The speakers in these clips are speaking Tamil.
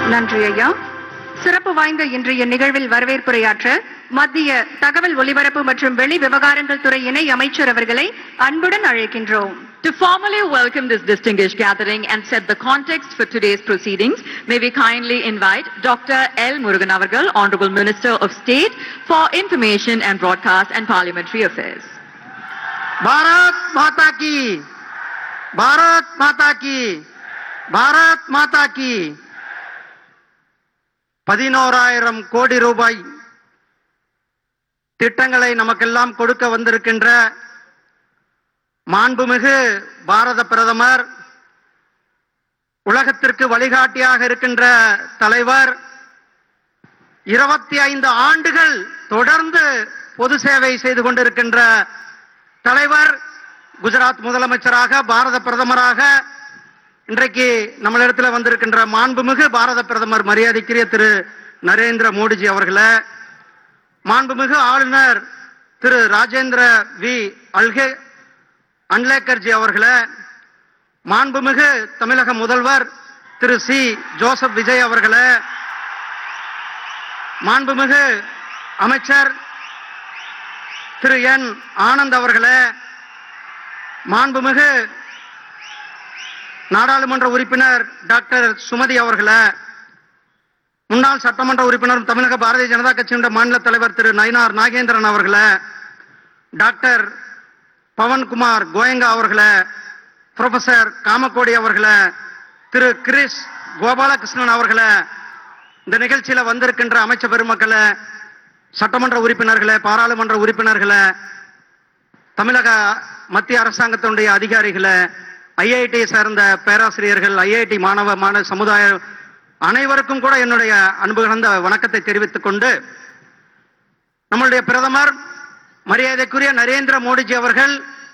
நன்றி ஐயா சிறப்பு வாய்ந்த இன்றைய நிகழ்வில் வரவேற்புரையாற்ற மத்திய தகவல் ஒலிபரப்பு மற்றும் வெளி விவகாரங்கள் துறை இணை அமைச்சர் அவர்களை அன்புடன் அழைக்கின்றோம் To formally welcome this distinguished gathering and set the context for today's proceedings, may we kindly invite Dr. L. Murugan Avargal, Honorable Minister of State for Information and Broadcast and Parliamentary Affairs. Bharat माता की भारत माता की भारत மாதா की பதினோராயிரம் கோடி ரூபாய் திட்டங்களை நமக்கெல்லாம் கொடுக்க வந்திருக்கின்ற மாண்புமிகு பாரத பிரதமர் உலகத்திற்கு வழிகாட்டியாக இருக்கின்ற தலைவர் இருபத்தி ஐந்து ஆண்டுகள் தொடர்ந்து பொது சேவை செய்து கொண்டிருக்கின்ற தலைவர் குஜராத் முதலமைச்சராக பாரத பிரதமராக இன்றைக்கு நம்மளிடத்தில் வந்திருக்கின்ற மாண்புமிகு பாரத பிரதமர் மரியாதைக்குரிய திரு நரேந்திர மோடிஜி அவர்களே மாண்புமிகு ஆளுநர் திரு ராஜேந்திர வி அல்கே அன்லேக்கர்ஜி அவர்களே மாண்புமிகு தமிழக முதல்வர் திரு சி ஜோசப் விஜய் அவர்களே மாண்புமிகு அமைச்சர் திரு என் ஆனந்த் அவர்களே மாண்புமிகு நாடாளுமன்ற உறுப்பினர் டாக்டர் சுமதி அவர்களே முன்னாள் சட்டமன்ற உறுப்பினரும் தமிழக பாரதிய ஜனதா கட்சியினுடைய மாநில தலைவர் திரு நயினார் நாகேந்திரன் அவர்களே டாக்டர் பவன்குமார் கோயங்கா அவர்களே ப்ரொஃபசர் காமக்கோடி அவர்களே திரு கிரிஸ் கோபாலகிருஷ்ணன் அவர்களே இந்த நிகழ்ச்சியில வந்திருக்கின்ற அமைச்சர் பெருமக்களே சட்டமன்ற உறுப்பினர்களே பாராளுமன்ற உறுப்பினர்களே தமிழக மத்திய அரசாங்கத்தினுடைய அதிகாரிகளே ஐஐடி சேர்ந்த பேராசிரியர்கள் ஐஐடி மாணவ மாணவ சமுதாய அனைவருக்கும் கூட என்னுடைய அன்பு கலந்த வணக்கத்தை தெரிவித்துக் கொண்டு நம்மளுடைய பிரதமர் மரியாதைக்குரிய நரேந்திர மோடிஜி அவர்கள்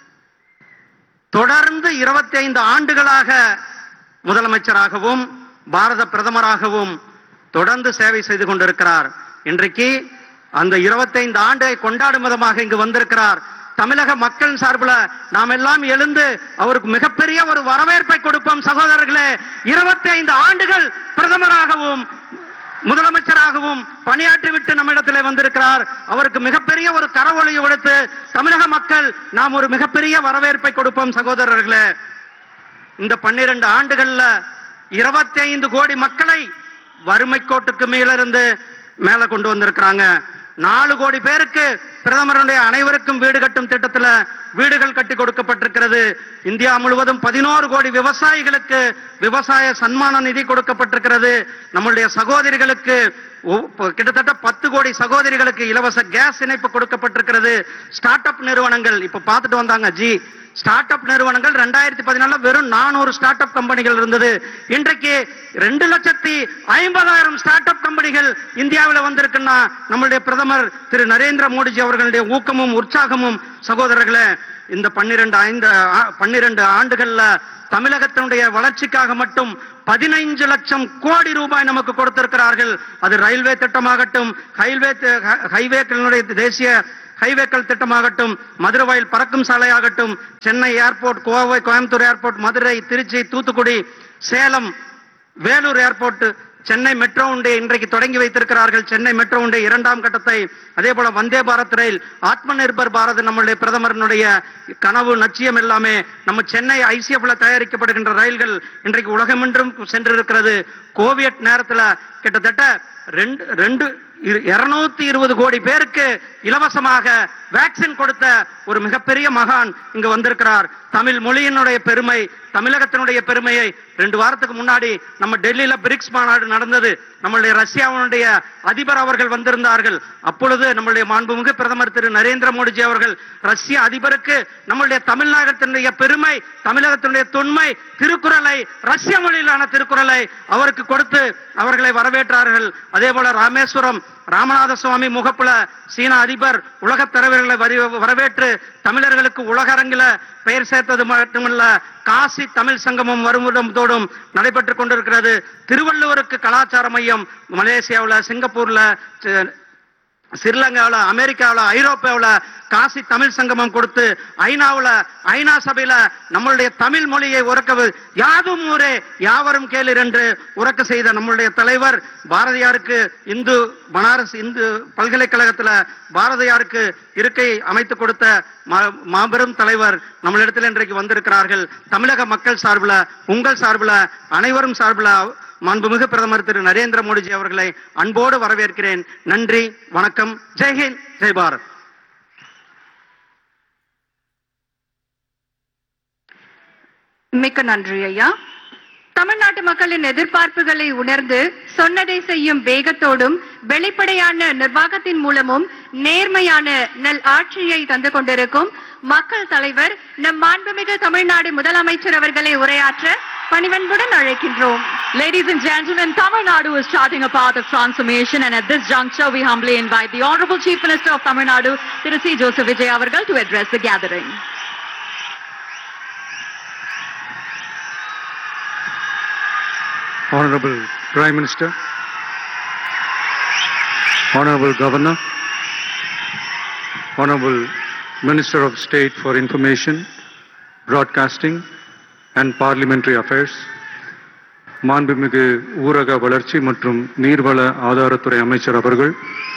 தொடர்ந்து 25 ஆண்டுகளாக முதலமைச்சராகவும் பாரத பிரதமராகவும் தொடர்ந்து சேவை செய்து கொண்டிருக்கிறார் இன்றைக்கு அந்த 25 ஆண்டை கொண்டாடும் விதமாக இங்கு வந்திருக்கிறார் தமிழக மக்கள் சார்பில் நாம் எல்லாம் எழுந்து அவருக்கு மிகப்பெரிய ஒரு வரவேற்பை கொடுப்போம் சகோதரர்களே 25 ஆண்டுகள் பிரதமராகவும் முதலமைச்சராகவும் பணியாற்றிவிட்டு நம்மிடத்தில் வந்திருக்கிறார் அவருக்கு மிகப்பெரிய ஒரு கரவொலியை கொடுத்து தமிழக மக்கள் நாம் ஒரு மிகப்பெரிய வரவேற்பை கொடுப்போம் சகோதரர்களே இந்த பன்னிரண்டு ஆண்டுகள்ல 25 கோடி மக்களை வறுமை கோட்டுக்கு மேலிருந்து மேல கொண்டு வந்திருக்கிறாங்க நாலு கோடி பேருக்கு பிரதமருடைய அனைவருக்கும் வீடு கட்டும் திட்டத்துல வீடுகள் கட்டி கொடுக்கப்பட்டிருக்கிறது இந்தியா முழுவதும் பதினோரு கோடி விவசாயிகளுக்கு விவசாய சன்மான நிதி கொடுக்கப்பட்டிருக்கிறது நம்மளுடைய சகோதரிகளுக்கு ஒ- ப- கிட்டத்தட்ட பத்து கோடி சகோதரிகளுக்கு இலவச கேஸ் இணைப்பு கொடுக்கப்பட்டிருக்கிறது ஸ்டார்ட் அப் நிறுவனங்கள் இப்ப பார்த்துட்டு வந்தாங்க ஜி ஸ்டார்ட் அப் நிறுவனங்கள் ரெண்டாயிரத்தி பதினாலுல வெறும் நானூறு ஸ்டார்ட் அப் கம்பெனிகள் இருந்தது இன்றைக்கு ரெண்டு லட்சத்தி ஐம்பதாயிரம் ஸ்டார்ட் அப் கம்பெனிகள் இந்தியாவில் வந்திருக்குன்னா நம்மளுடைய பிரதமர் திரு நரேந்திர மோடிஜி அவர்களுடைய ஊக்கமும் உற்சாகமும் சகோதரர்களே இந்த பன்னிரண்டு ஐந்து ஆ- பன்னிரண்டு ஆண்டுகள்ல தமிழகத்தினுடைய வளர்ச்சிக்காக மட்டும் பதினைஞ்சு லட்சம் கோடி ரூபாய் நமக்கு கொடுத்திருக்கிறார்கள் அது ரயில்வே திட்டமாகட்டும் ஹைவே ஹைவேக்களினுடைய தேசிய ஹைவேக்கள் திட்டமாகட்டும் மதுரவாயில் பறக்கும் சாலையாகட்டும் Chennai airport Kovai Coimbatore airport Madurai Trichy Thoothukudi Salem Vellore airport Chennai metro உண்டை இன்றைக்கு தொடங்கி வைத்திருக்கிறார்கள் சென்னை மெட்ரோ உண்டை இரண்டாம் கட்டத்தை அதே போல வந்தே பாரத் ரயில் ஆத்ம நிர்பர் பாரத் நம்மளுடைய பிரதமரினுடைய கனவு லட்சியம் எல்லாமே நம்ம சென்னை ஐசிஎஃப்ல தயாரிக்கப்படுகின்ற ரயில்கள் இன்றைக்கு உலகமென்றும் சென்றிருக்கிறது கோவிட் நேரத்துல கிட்டத்தட்ட ரெண்டு ரெண்டு இருநூத்தி இருபது கோடி பேருக்கு இலவசமாக வேக்சின் கொடுத்த ஒரு மிகப்பெரிய மகான் இங்கு வந்திருக்கிறார் தமிழ் மொழியினுடைய பெருமை தமிழகத்தினுடைய பெருமையை ரெண்டு வாரத்துக்கு முன்னாடி நம்ம டெல்லியில பிரிக்ஸ் மாநாடு நடந்தது நம்மளுடைய ரஷ்யாவினுடைய அதிபர் அவர்கள் வந்திருந்தார்கள் அப்பொழுது நம்மளுடைய மாண்புமிகு பிரதமர் திரு நரேந்திர மோடிஜி அவர்கள் ரஷ்ய அதிபருக்கு நம்மளுடைய தமிழ்நாட்டினுடைய பெருமை தமிழகத்தினுடைய தொன்மை திருக்குறளை ரஷ்ய மொழியிலான திருக்குறளை அவருக்கு கொடுத்து அவர்களை வரவேற்றார்கள் அதே போல ராமேஸ்வரம் ராமநாத சுவாமி முகப்புல சீன அதிபர் உலகத் தலைவர்களை வரி- வரவேற்று தமிழர்களுக்கு உலக அரங்கில பெயர் சேர்த்தது மட்டுமல்ல காசி தமிழ் சங்கமம் வருமுடத்தோடும் நடைபெற்றுக் கொண்டிருக்கிறது திருவள்ளுவருக்கு கலாச்சார மையம் மலேசியாவுல சிங்கப்பூர்ல செ- ஸ்ரீலங்காவில் அமெரிக்காவில் ஐரோப்பாவில் காசி தமிழ் சங்கமம் கொடுத்து ஐநாவில் ஐநா சபையில நம்மளுடைய தமிழ் மொழியை உறக்க யாதும் ஊரே யாவரும் கேளீர் என்று உறக்க செய்த நம்மளுடைய தலைவர் பாரதியாருக்கு இந்து பனாரஸ் இந்து பல்கலைக்கழகத்தில் பாரதியாருக்கு இருக்கை அமைத்து கொடுத்த மா- மாபெரும் தலைவர் நம்மளிடத்தில் இன்றைக்கு வந்திருக்கிறார்கள் தமிழக மக்கள் சார்பில் உங்கள் சார்பில் அனைவரும் சார்பில் மாண்புமிகு பிரதமர் திரு நரேந்திர மோடிஜி அவர்களை அன்போடு வரவேற்கிறேன் நன்றி வணக்கம் ஜெய்ஹிந்த் ஜெய் பாரத் மிக்க நன்றி ஐயா தமிழ்நாட்டு மக்களின் எதிர்பார்ப்புகளை உணர்ந்து சொன்னதை செய்யும் வேகத்தோடும் வெளிப்படையான நிர்வாகத்தின் மூலமும் நேர்மையான நல் ஆட்சியை தந்து கொண்டிருக்கும் மக்கள் தலைவர் நம் மாண்புமிகு தமிழ்நாடு முதலமைச்சர் அவர்களை உரையாற்ற பணிவன்புடன் அழைக்கின்றோம் Ladies and gentlemen, Tamil Nadu is charting a path of transformation and at this juncture we humbly invite the Honorable Chief Minister of Tamil Nadu, Thiru C. Joseph Vijay Avargal to address the gathering. Honorable Prime Minister, Honorable Governor, Honorable Minister of State for Information, Broadcasting and Parliamentary Affairs, மாண்புமிகு ஊரக வளர்ச்சி மற்றும் நீர்வள ஆதாரத்துறை அமைச்சர் அவர்கள்,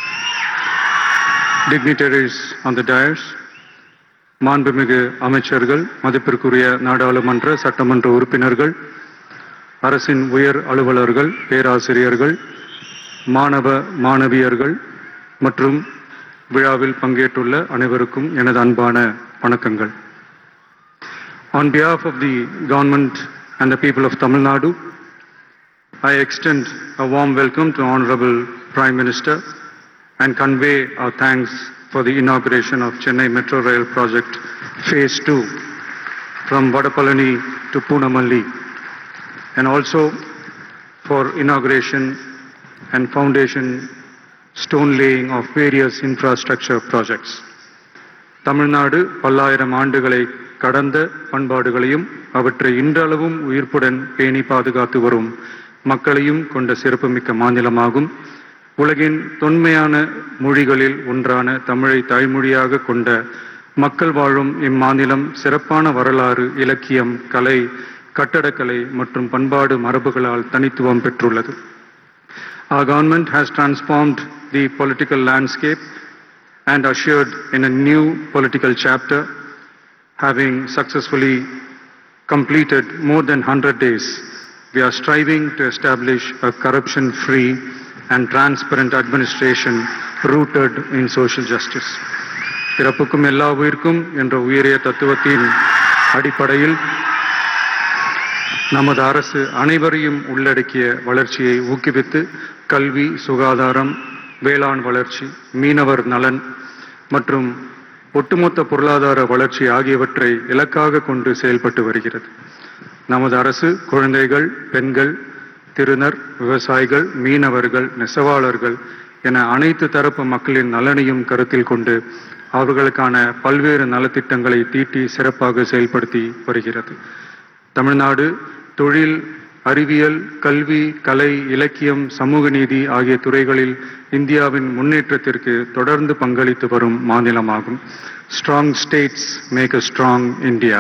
dignitaries on the dais, மாண்புமிகு அமைச்சர்கள், மதிப்பிற்குரிய நாடாளுமன்ற சட்டமன்ற உறுப்பினர்கள், அரசின் உயர் அலுவலர்கள் பேராசிரியர்கள் மாணவ மாணவியர்கள் மற்றும் விழாவில் பங்கேற்றுள்ள அனைவருக்கும் எனது அன்பான வணக்கங்கள் On behalf of the government and the people of Tamil Nadu, I extend a warm welcome to Honorable Prime Minister and convey our thanks for the inauguration of Chennai Metro Rail Project Phase 2 from Vadapalani to Punamalli and also for inauguration and foundation stone laying of various infrastructure projects. Tamil Nadu பல்லாயிரம் ஆண்டுகளை கடந்த பண்பாடுகளையும் அவற்றை இன்றளவும் உயிர்ப்புடன் பேணி பாதுகாத்து வரும் மக்களையும் கொண்ட சிறப்புமிக்க மாநிலமாகும் உலகின் தொன்மையான மொழிகளில் ஒன்றான தமிழை தாய்மொழியாக கொண்ட மக்கள் வாழும் இம்மாநிலம் சிறப்பான வரலாறு இலக்கியம் கலை கட்டடக்கலை மற்றும் பண்பாடு மரபுகளால் தனித்துவம் பெற்றுள்ளது Our government has transformed the political landscape and ushered in a new political chapter, having successfully completed more than 100 days. We are striving to establish a corruption-free and transparent administration rooted in social justice. பிறப்புக்கும் எல்லா உயிர்க்கும் என்ற உயரிய தத்துவத்தின் அடிப்படையில் நமது அரசு அனைவரையும் உள்ளடக்கிய வளர்ச்சியை ஊக்குவித்து கல்வி சுகாதாரம் வேளாண் வளர்ச்சி மீனவர் நலன் மற்றும் ஒட்டுமொத்த பொருளாதார வளர்ச்சி ஆகியவற்றை இலக்காக கொண்டு செயல்பட்டு வருகிறது நமது அரசு குழந்தைகள் பெண்கள் திருநர் விவசாயிகள் மீனவர்கள் நெசவாளர்கள் என அனைத்து தரப்பு மக்களின் நலனையும் கருத்தில் கொண்டு அவர்களுக்கான பல்வேறு நலத்திட்டங்களை தீட்டி சிறப்பாக செயல்படுத்தி வருகிறது தமிழ்நாடு தொழில் அறிவியல் கல்வி கலை இலக்கியம் சமூக நீதி ஆகிய துறைகளில் இந்தியாவின் முன்னேற்றத்திற்கு தொடர்ந்து பங்களித்து வரும் மாநிலமாகும் strong states make a strong India